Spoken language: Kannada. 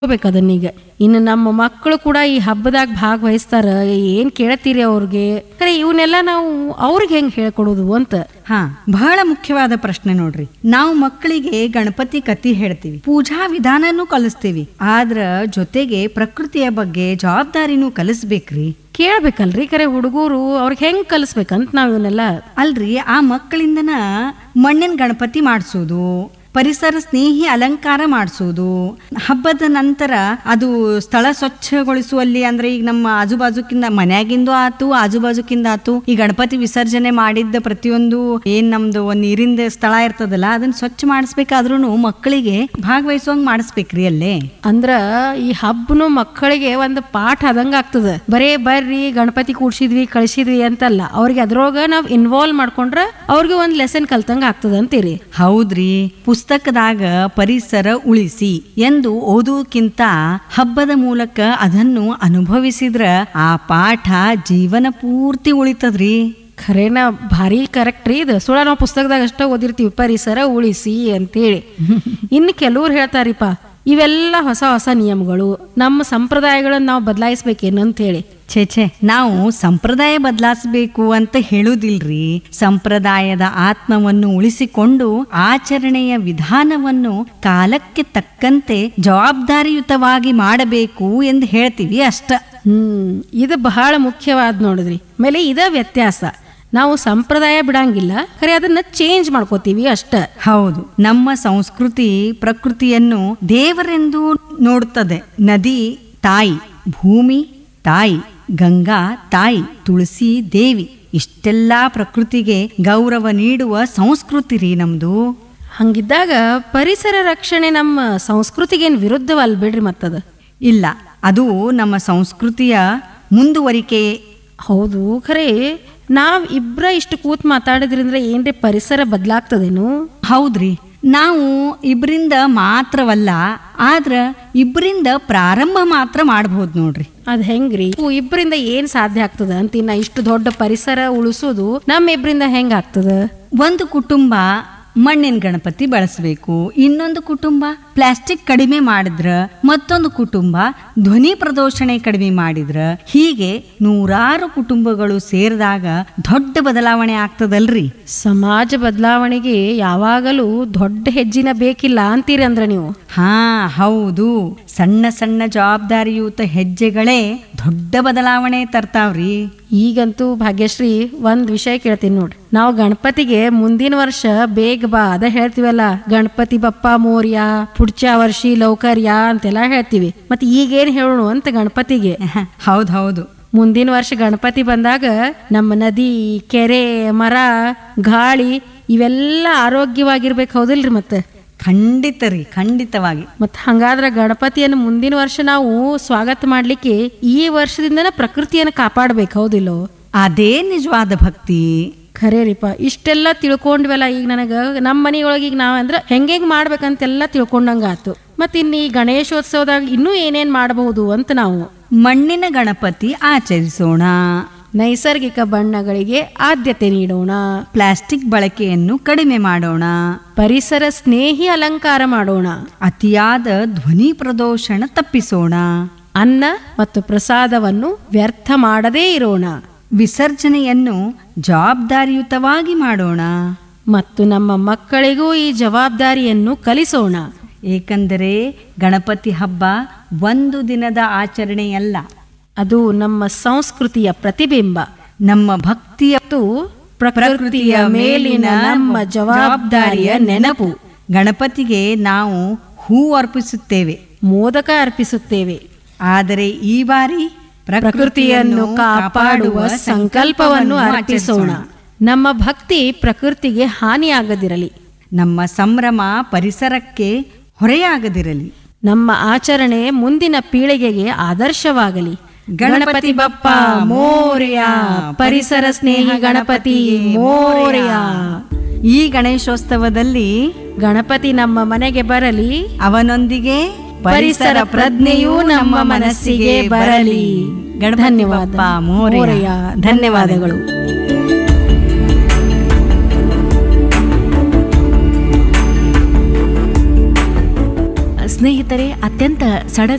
ಹೋಗ್ಬೇಕು ಅದನ್ನೀಗ ಇನ್ನು ನಮ್ಮ ಮಕ್ಕಳು ಕೂಡ ಈ ಹಬ್ಬದಾಗ ಭಾಗವಹಿಸ್ತಾರ ಏನ್ ಕೇಳ್ತೀರಿ ಅವ್ರಿಗೆ ಖರೆ ಇವನ್ನೆಲ್ಲ ನಾವು ಅವ್ರಿಗೆ ಹೆಂಗ್ ಹೇಳ್ಕೊಡೋದು ಅಂತ ಹಾ ಬಹಳ ಮುಖ್ಯವಾದ ಪ್ರಶ್ನೆ ನೋಡ್ರಿ ನಾವು ಮಕ್ಕಳಿಗೆ ಗಣಪತಿ ಕತಿ ಹೇಳ್ತೀವಿ ಪೂಜಾ ವಿಧಾನನೂ ಕಲಿಸ್ತೀವಿ ಆದ್ರ ಜೊತೆಗೆ ಪ್ರಕೃತಿಯ ಬಗ್ಗೆ ಜವಾಬ್ದಾರಿನೂ ಕಲಿಸ್ಬೇಕ್ರಿ ಕೇಳ್ಬೇಕಲ್ರಿ ಖರೆ ಹುಡುಗರು ಅವ್ರಿಗೆ ಹೆಂಗ್ ಕಲಿಸ್ಬೇಕಂತ ನಾವ್ ಇವನ್ನೆಲ್ಲ ಅಲ್ರಿ ಆ ಮಕ್ಕಳಿಂದನ ಮಣ್ಣಿನ ಗಣಪತಿ ಮಾಡಿಸೋದು ಪರಿಸರ ಸ್ನೇಹಿ ಅಲಂಕಾರ ಮಾಡಿಸೋದು ಹಬ್ಬದ ನಂತರ ಅದು ಸ್ಥಳ ಸ್ವಚ್ಛಗೊಳಿಸುವಲ್ಲಿ ಅಂದ್ರೆ ಈಗ ನಮ್ಮ ಆಜುಬಾಜುಕಿಂದ ಮನ್ಯಾಗಿಂದು ಆತು ಆಜುಬಾಜುಕಿಂದ ಆತು ಈ ಗಣಪತಿ ವಿಸರ್ಜನೆ ಮಾಡಿದ್ದ ಪ್ರತಿಯೊಂದು ಏನ್ ನಮ್ದು ಒಂದ್ ನೀರಿಂದ ಸ್ಥಳ ಇರ್ತದಲ್ಲ ಅದನ್ನ ಸ್ವಚ್ಛ ಮಾಡಿಸ್ಬೇಕಾದ್ರೂ ಮಕ್ಕಳಿಗೆ ಭಾಗವಹಿಸುವಂಗ್ ಮಾಡಿಸ್ಬೇಕ್ರಿ ಅಲ್ಲೇ ಅಂದ್ರ ಈ ಹಬ್ಬನು ಮಕ್ಕಳಿಗೆ ಒಂದು ಪಾಠ ಆದಂಗ ಆಗ್ತದ ಬರೇ ಬರ್ರಿ ಗಣಪತಿ ಕೂಡ್ಸಿದ್ವಿ ಕಳ್ಸಿದ್ವಿ ಅಂತಲ್ಲ ಅವ್ರಿಗೆ ಅದ್ರೊಳಗ ನಾವ್ ಇನ್ವಾಲ್ವ್ ಮಾಡ್ಕೊಂಡ್ರ ಅವ್ರಿಗೆ ಒಂದ್ ಲೆಸನ್ ಕಲ್ತಂಗ ಆಗ್ತದ ಅಂತೀರಿ ಹೌದ್ರಿ ಪುಸ್ತಕದಾಗ ಪರಿಸರ ಉಳಿಸಿ ಎಂದು ಓದುವುದಕ್ಕಿಂತ ಹಬ್ಬದ ಮೂಲಕ ಅದನ್ನು ಅನುಭವಿಸಿದ್ರ ಆ ಪಾಠ ಜೀವನ ಪೂರ್ತಿ ಉಳಿತದ್ರಿ ಖರೇನ ಭಾರಿ ಕರೆಕ್ಟ್ ರೀ ಇದು ಸುಳ ನಾವು ಪುಸ್ತಕದಾಗ ಅಷ್ಟ ಓದಿರ್ತೀವಿ ಪರಿಸರ ಉಳಿಸಿ ಅಂತೇಳಿ ಇನ್ನು ಕೆಲವ್ರು ಹೇಳ್ತಾರಿಪ್ಪ ಇವೆಲ್ಲ ಹೊಸ ಹೊಸ ನಿಯಮಗಳು ನಮ್ಮ ಸಂಪ್ರದಾಯಗಳನ್ನ ನಾವು ಬದಲಾಯಿಸ್ಬೇಕೇನು ಅಂತ ಹೇಳಿ ಛೇ ಛೇ ನಾವು ಸಂಪ್ರದಾಯ ಬದಲಾಯಿಸಬೇಕು ಅಂತ ಹೇಳುವುದಿಲ್ರಿ ಸಂಪ್ರದಾಯದ ಆತ್ಮವನ್ನು ಉಳಿಸಿಕೊಂಡು ಆಚರಣೆಯ ವಿಧಾನವನ್ನು ಕಾಲಕ್ಕೆ ತಕ್ಕಂತೆ ಜವಾಬ್ದಾರಿಯುತವಾಗಿ ಮಾಡಬೇಕು ಎಂದು ಹೇಳ್ತೀವಿ ಅಷ್ಟ ಹ್ಮ್ ಇದು ಬಹಳ ಮುಖ್ಯವಾದ ನೋಡಿದ್ರಿ ಆಮೇಲೆ ಇದ ವ್ಯತ್ಯಾಸ ನಾವು ಸಂಪ್ರದಾಯ ಬಿಡಂಗಿಲ್ಲ ಖರೆ ಅದನ್ನ ಚೇಂಜ್ ಮಾಡ್ಕೋತೀವಿ ಅಷ್ಟ ಹೌದು ನಮ್ಮ ಸಂಸ್ಕೃತಿ ಪ್ರಕೃತಿಯನ್ನು ದೇವರೆಂದು ನೋಡುತ್ತದೆ ನದಿ ತಾಯಿ ಭೂಮಿ ತಾಯಿ ಗಂಗಾ ತಾಯಿ ತುಳಸಿ ದೇವಿ ಇಷ್ಟೆಲ್ಲಾ ಪ್ರಕೃತಿಗೆ ಗೌರವ ನೀಡುವ ಸಂಸ್ಕೃತಿ ರೀ ನಮ್ದು ಹಂಗಿದ್ದಾಗ ಪರಿಸರ ರಕ್ಷಣೆ ನಮ್ಮ ಸಂಸ್ಕೃತಿಗೇನು ವಿರುದ್ಧವಲ್ಲ ಬಿಡ್ರಿ ಮತ್ತದ ಇಲ್ಲ ಅದು ನಮ್ಮ ಸಂಸ್ಕೃತಿಯ ಮುಂದುವರಿಕೆ ಹೌದು ಖರೆ ನಾವ್ ಇಬ್ರ ಇಷ್ಟು ಕೂತ್ ಮಾತಾಡಿದ್ರಿಂದ ಏನ್ರಿ ಪರಿಸರ ಬದಲಾಗ್ತದೇನು ಹೌದ್ರಿ ನಾವು ಇಬ್ಬರಿಂದ ಮಾತ್ರವಲ್ಲ ಆದ್ರ ಇಬ್ಬರಿಂದ ಪ್ರಾರಂಭ ಮಾತ್ರ ಮಾಡ್ಬೋದು ನೋಡ್ರಿ ಅದ್ ಹೆಂಗ್ರಿ ಇವು ಇಬ್ರಿಂದ ಏನ್ ಸಾಧ್ಯ ಆಗ್ತದ ಅಂತ ಇನ್ನ ಇಷ್ಟು ದೊಡ್ಡ ಪರಿಸರ ಉಳಿಸೋದು ನಮ್ಮ ಇಬ್ರಿಂದ ಹೆಂಗ್ ಆಗ್ತದ ಒಂದು ಕುಟುಂಬ ಮಣ್ಣಿನ ಗಣಪತಿ ಬಳಸಬೇಕು ಇನ್ನೊಂದು ಕುಟುಂಬ ಪ್ಲಾಸ್ಟಿಕ್ ಕಡಿಮೆ ಮಾಡಿದ್ರ ಮತ್ತೊಂದು ಕುಟುಂಬ ಧ್ವನಿ ಪ್ರದೂಷಣೆ ಕಡಿಮೆ ಮಾಡಿದ್ರ ಹೀಗೆ ನೂರಾರು ಕುಟುಂಬಗಳು ಸೇರಿದಾಗ ದೊಡ್ಡ ಬದಲಾವಣೆ ಆಗ್ತದಲ್ರಿ ಸಮಾಜ ಬದಲಾವಣೆಗೆ ಯಾವಾಗಲೂ ದೊಡ್ಡ ಹೆಜ್ಜಿನ ಬೇಕಿಲ್ಲ ಅಂತೀರಿ ಅಂದ್ರ ನೀವು ಹಾ ಹೌದು ಸಣ್ಣ ಸಣ್ಣ ಜವಾಬ್ದಾರಿಯುತ ಹೆಜ್ಜೆಗಳೇ ದೊಡ್ಡ ಬದಲಾವಣೆ ತರ್ತಾವ್ರಿ ಈಗಂತೂ ಭಾಗ್ಯಶ್ರೀ ಒಂದ್ ವಿಷಯ ಕೇಳ್ತೀನಿ ನೋಡ್ರಿ ನಾವು ಗಣಪತಿಗೆ ಮುಂದಿನ ವರ್ಷ ಬೇಗ ಬಾ ಅದ ಹೇಳ್ತೀವಲ್ಲ ಗಣಪತಿ ಬಪ್ಪ ಮೋರ್ಯ ಪುಡ್ಚ ವರ್ಷಿ ಲೌಕರ್ಯ ಅಂತೆಲ್ಲ ಹೇಳ್ತೀವಿ ಮತ್ತೆ ಈಗೇನ್ ಹೇಳೋಣ ಅಂತ ಗಣಪತಿಗೆ ಹೌದು ಹೌದು ಮುಂದಿನ ವರ್ಷ ಗಣಪತಿ ಬಂದಾಗ ನಮ್ಮ ನದಿ ಕೆರೆ ಮರ ಗಾಳಿ ಇವೆಲ್ಲ ಆರೋಗ್ಯವಾಗಿರ್ಬೇಕು ಹೌದಿಲ್ರಿ ಮತ್ತೆ ಖಂಡಿತ ರೀ ಖಂಡಿತವಾಗಿ ಮತ್ ಹಂಗಾದ್ರೆ ಗಣಪತಿಯನ್ನು ಮುಂದಿನ ವರ್ಷ ನಾವು ಸ್ವಾಗತ ಮಾಡ್ಲಿಕ್ಕೆ ಈ ವರ್ಷದಿಂದನ ಪ್ರಕೃತಿಯನ್ನು ಕಾಪಾಡ್ಬೇಕು ಹೌದಿಲ್ಲೋ ಅದೇ ನಿಜವಾದ ಭಕ್ತಿ ಖರೇ ರೀಪ ಇಷ್ಟೆಲ್ಲ ತಿಳ್ಕೊಂಡ್ವಲ್ಲ ಈಗ ನನಗ ನಮ್ಮ ಮನೆಯೊಳಗೆ ಈಗ ನಾವ್ ಅಂದ್ರೆ ಹೆಂಗೆಂಗ್ ಮಾಡ್ಬೇಕಂತೆಲ್ಲ ತಿಳ್ಕೊಂಡಂಗ ಆತು ಮತ್ ಇನ್ನು ಈ ಗಣೇಶೋತ್ಸವದಾಗ ಇನ್ನೂ ಏನೇನ್ ಮಾಡಬಹುದು ಅಂತ ನಾವು ಮಣ್ಣಿನ ಗಣಪತಿ ಆಚರಿಸೋಣ ನೈಸರ್ಗಿಕ ಬಣ್ಣಗಳಿಗೆ ಆದ್ಯತೆ ನೀಡೋಣ ಪ್ಲಾಸ್ಟಿಕ್ ಬಳಕೆಯನ್ನು ಕಡಿಮೆ ಮಾಡೋಣ ಪರಿಸರ ಸ್ನೇಹಿ ಅಲಂಕಾರ ಮಾಡೋಣ ಅತಿಯಾದ ಧ್ವನಿ ಪ್ರದೂಷಣ ತಪ್ಪಿಸೋಣ ಅನ್ನ ಮತ್ತು ಪ್ರಸಾದವನ್ನು ವ್ಯರ್ಥ ಮಾಡದೇ ಇರೋಣ ವಿಸರ್ಜನೆಯನ್ನು ಜವಾಬ್ದಾರಿಯುತವಾಗಿ ಮಾಡೋಣ ಮತ್ತು ನಮ್ಮ ಮಕ್ಕಳಿಗೂ ಈ ಜವಾಬ್ದಾರಿಯನ್ನು ಕಲಿಸೋಣ ಏಕೆಂದರೆ ಗಣಪತಿ ಹಬ್ಬ ಒಂದು ದಿನದ ಆಚರಣೆಯಲ್ಲ ಅದು ನಮ್ಮ ಸಂಸ್ಕೃತಿಯ ಪ್ರತಿಬಿಂಬ ನಮ್ಮ ಭಕ್ತಿಯ ಮತ್ತು ಪ್ರಕೃತಿಯ ಮೇಲಿನ ನಮ್ಮ ಜವಾಬ್ದಾರಿಯ ನೆನಪು ಗಣಪತಿಗೆ ನಾವು ಹೂ ಅರ್ಪಿಸುತ್ತೇವೆ ಮೋದಕ ಅರ್ಪಿಸುತ್ತೇವೆ ಆದರೆ ಈ ಬಾರಿ ಪ್ರಕೃತಿಯನ್ನು ಕಾಪಾಡುವ ಸಂಕಲ್ಪವನ್ನು ಅರ್ಪಿಸೋಣ ನಮ್ಮ ಭಕ್ತಿ ಪ್ರಕೃತಿಗೆ ಹಾನಿಯಾಗದಿರಲಿ ನಮ್ಮ ಸಂಭ್ರಮ ಪರಿಸರಕ್ಕೆ ಹೊರೆಯಾಗದಿರಲಿ ನಮ್ಮ ಆಚರಣೆ ಮುಂದಿನ ಪೀಳಿಗೆಗೆ ಆದರ್ಶವಾಗಲಿ ಗಣಪತಿ ಬಪ್ಪ ಮೋರ್ಯ ಪರಿಸರ ಸ್ನೇಹಿ ಗಣಪತಿ ಮೋರ್ಯ ಈ ಗಣೇಶೋತ್ಸವದಲ್ಲಿ ಗಣಪತಿ ನಮ್ಮ ಮನೆಗೆ ಬರಲಿ ಅವನೊಂದಿಗೆ ಪರಿಸರ ಪ್ರಜ್ಞೆಯೂ ನಮ್ಮ ಮನಸ್ಸಿಗೆ ಬರಲಿ ಗಣಪತಿ ಧನ್ಯವಾದ ಬಪ್ಪ ಮೋರೆಯ. ಮೋರೆಯ. ಧನ್ಯವಾದಗಳು ಸ್ನೇಹಿತರೆ ಅತ್ಯಂತ ಸಡಗರ